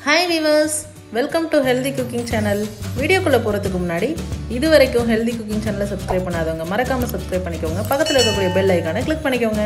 hi viewers welcome to healthy cooking channel வீடியோக்குள்ளே போகிறதுக்கு முன்னாடி இது வரைக்கும் ஹெல்தி குக்கிங் சேனலை சப்ஸ்கிரைப் பண்ணாதவங்க மறக்காமல் சப்ஸ்கிரைப் பண்ணிக்கோங்க பக்கத்தில் இருக்கக்கூடிய பெல் ஐக்கானை கிளிக் பண்ணிக்கோங்க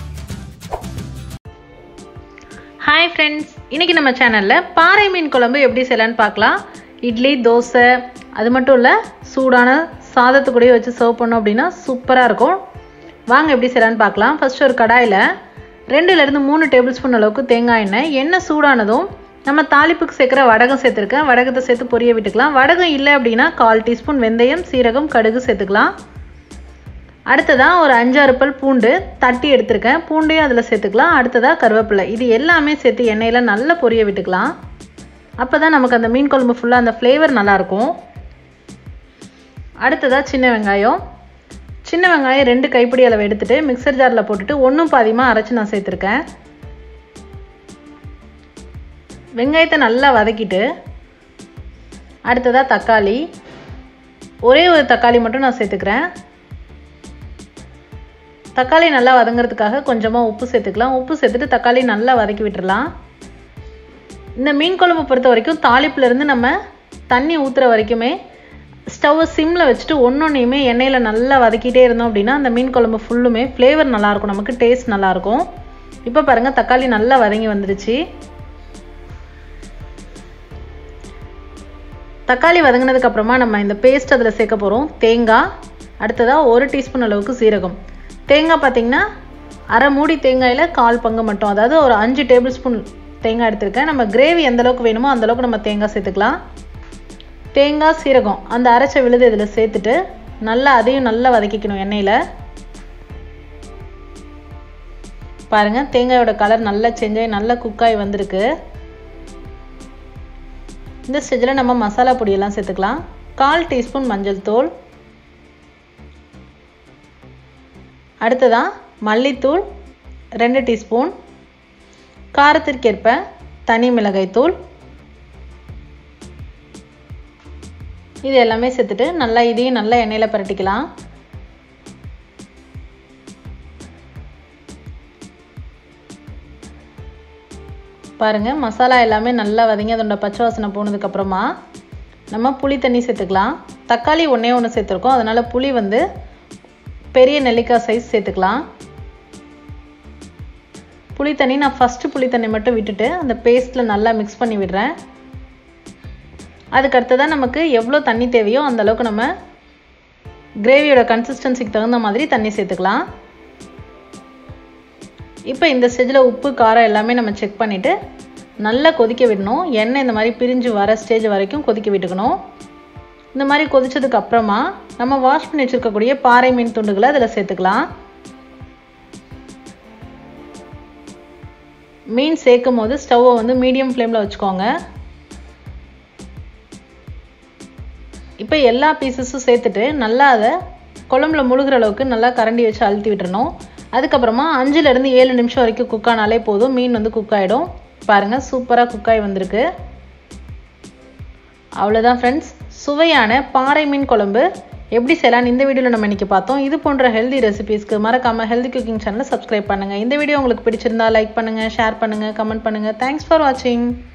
ஹாய் ஃப்ரெண்ட்ஸ் இன்றைக்கி நம்ம சேனலில் பாறை மீன் குழம்பு எப்படி செய்யலான்னு பார்க்கலாம் இட்லி தோசை அது மட்டும் இல்லை சூடான சாதத்து கூடயே வச்சு சர்வ் பண்ணோம் அப்படின்னா சூப்பராக இருக்கும் வாங்க எப்படி செய்யலான்னு பார்க்கலாம் ஃபஸ்ட்டு ஒரு கடாயில் ரெண்டுலேருந்து மூணு டேபிள் ஸ்பூன் அளவுக்கு தேங்காய் எண்ணெய் எண்ணெய் சூடானதும் நம்ம தாளிப்புக்கு சேர்க்குற வடகம் சேர்த்துருக்கேன் வடகத்தை சேர்த்து பொரிய விட்டுக்கலாம் வடகம் இல்லை அப்படின்னா கால் டீஸ்பூன் வெந்தயம் சீரகம் கடுகு சேர்த்துக்கலாம் அடுத்ததாக ஒரு அஞ்சாறு பல் பூண்டு தட்டி எடுத்திருக்கேன் பூண்டையும் அதில் சேர்த்துக்கலாம் அடுத்ததாக கருவேப்பிலை இது எல்லாமே சேர்த்து எண்ணெயில் நல்லா பொரிய விட்டுக்கலாம் அப்போ தான் நமக்கு அந்த மீன் குழம்பு ஃபுல்லாக அந்த ஃப்ளேவர் நல்லாயிருக்கும் அடுத்ததாக சின்ன வெங்காயம் சின்ன வெங்காயம் ரெண்டு கைப்பிடி அளவு எடுத்துகிட்டு மிக்சர் ஜாரில் போட்டுட்டு ஒன்றும் பாதியமாக அரைச்சி நான் சேர்த்துருக்கேன் வெங்காயத்தை நல்லா வதக்கிட்டு அடுத்ததாக தக்காளி ஒரே ஒரு தக்காளி மட்டும் நான் சேர்த்துக்கிறேன் தக்காளி நல்லா வதங்கிறதுக்காக கொஞ்சமாக உப்பு சேர்த்துக்கலாம் உப்பு சேர்த்துட்டு தக்காளி நல்லா வதக்கி விட்டுறலாம் இந்த மீன் குழம்பு பொறுத்த வரைக்கும் தாளிப்புலேருந்து நம்ம தண்ணி ஊற்றுற வரைக்குமே ஸ்டவ்வை சிம்மில் வச்சுட்டு ஒன்றொன்றையுமே எண்ணெயில் நல்லா வதக்கிட்டே இருந்தோம் அப்படின்னா அந்த மீன் குழம்பு ஃபுல்லுமே ஃப்ளேவர் நல்லாயிருக்கும் நமக்கு டேஸ்ட் நல்லாயிருக்கும் இப்போ பாருங்கள் தக்காளி நல்லா வதங்கி வந்துருச்சு தக்காளி வதங்கினதுக்கு அப்புறமா நம்ம இந்த பேஸ்ட் அதில் சேர்க்க போகிறோம் தேங்காய் அடுத்ததாக ஒரு டீஸ்பூன் அளவுக்கு சீரகம் தேங்காய் பார்த்திங்கன்னா அரை மூடி தேங்காயில் கால் பங்கு மட்டும் அதாவது ஒரு அஞ்சு டேபிள் ஸ்பூன் தேங்காய் எடுத்திருக்கேன் நம்ம கிரேவி எந்த அளவுக்கு வேணுமோ அந்த அளவுக்கு நம்ம தேங்காய் சேர்த்துக்கலாம் தேங்காய் சீரகம் அந்த அரைச்ச விழுது இதில் சேர்த்துட்டு நல்லா அதையும் நல்லா வதக்கிக்கணும் எண்ணெயில் பாருங்கள் தேங்காயோட கலர் நல்லா சேஞ்ச் ஆகி நல்லா குக்காகி வந்திருக்கு இந்த ஸ்டேஜில் நம்ம மசாலா பொடியெல்லாம் சேர்த்துக்கலாம் கால் டீஸ்பூன் மஞ்சள் தூள் அடுத்ததாக மல்லித்தூள் ரெண்டு டீஸ்பூன் காரத்திற்கேற்ப தனி மிளகாய் தூள் இது எல்லாமே சேர்த்துட்டு நல்லா இதையும் நல்லா எண்ணெயில் பரட்டிக்கலாம் பாருங்கள் மசாலா எல்லாமே நல்லா வதங்கி அதோட பச்சை வாசனை போனதுக்கப்புறமா நம்ம புளி தண்ணி சேர்த்துக்கலாம் தக்காளி ஒன்றே ஒன்று சேர்த்துருக்கோம் அதனால் புளி வந்து பெரிய நெல்லிக்காய் சைஸ் சேர்த்துக்கலாம் புளி தண்ணி நான் ஃபஸ்ட்டு புளி தண்ணி மட்டும் விட்டுட்டு அந்த பேஸ்ட்டில் நல்லா மிக்ஸ் பண்ணி விடுறேன் அதுக்கு அடுத்ததான் நமக்கு எவ்வளோ தண்ணி தேவையோ அந்த அளவுக்கு நம்ம கிரேவியோட கன்சிஸ்டன்சிக்கு தகுந்த மாதிரி தண்ணி சேர்த்துக்கலாம் இப்போ இந்த ஸ்டேஜில் உப்பு காரம் எல்லாமே நம்ம செக் பண்ணிவிட்டு நல்லா கொதிக்க விடணும் எண்ணெய் இந்த மாதிரி பிரிஞ்சு வர ஸ்டேஜ் வரைக்கும் கொதிக்க விட்டுக்கணும் இந்த மாதிரி கொதிச்சதுக்கு அப்புறமா நம்ம வாஷ் பண்ணி வச்சுருக்கக்கூடிய பாறை மீன் துண்டுகளை அதில் சேர்த்துக்கலாம் மீன் சேர்க்கும் போது ஸ்டவ்வை வந்து மீடியம் ஃப்ளேமில் வச்சுக்கோங்க இப்போ எல்லா பீசஸும் சேர்த்துட்டு நல்லா அதை குழம்புல முழுகிற அளவுக்கு நல்லா கரண்டி வச்சு அழுத்தி விட்டுறணும் அதுக்கப்புறமா அஞ்சுலேருந்து ஏழு நிமிஷம் வரைக்கும் குக் ஆனாலே போதும் மீன் வந்து குக் ஆகிடும் பாருங்கள் சூப்பராக குக் ஆகி வந்திருக்கு அவ்வளோதான் ஃப்ரெண்ட்ஸ் சுவையான பாறை மீன் குழம்பு எப்படி செய்யலாம்னு இந்த வீடியோவில் நம்ம இன்றைக்கி பார்த்தோம் இது போன்ற ஹெல்தி ரெசிபீஸ்க்கு மறக்காமல் ஹெல்தி குக்கிங் சேனலை சப்ஸ்கிரைப் பண்ணுங்கள் இந்த வீடியோ உங்களுக்கு பிடிச்சிருந்தா லைக் பண்ணுங்கள் ஷேர் பண்ணுங்கள் கமெண்ட் பண்ணுங்கள் தேங்க்ஸ் ஃபார் வாட்சிங்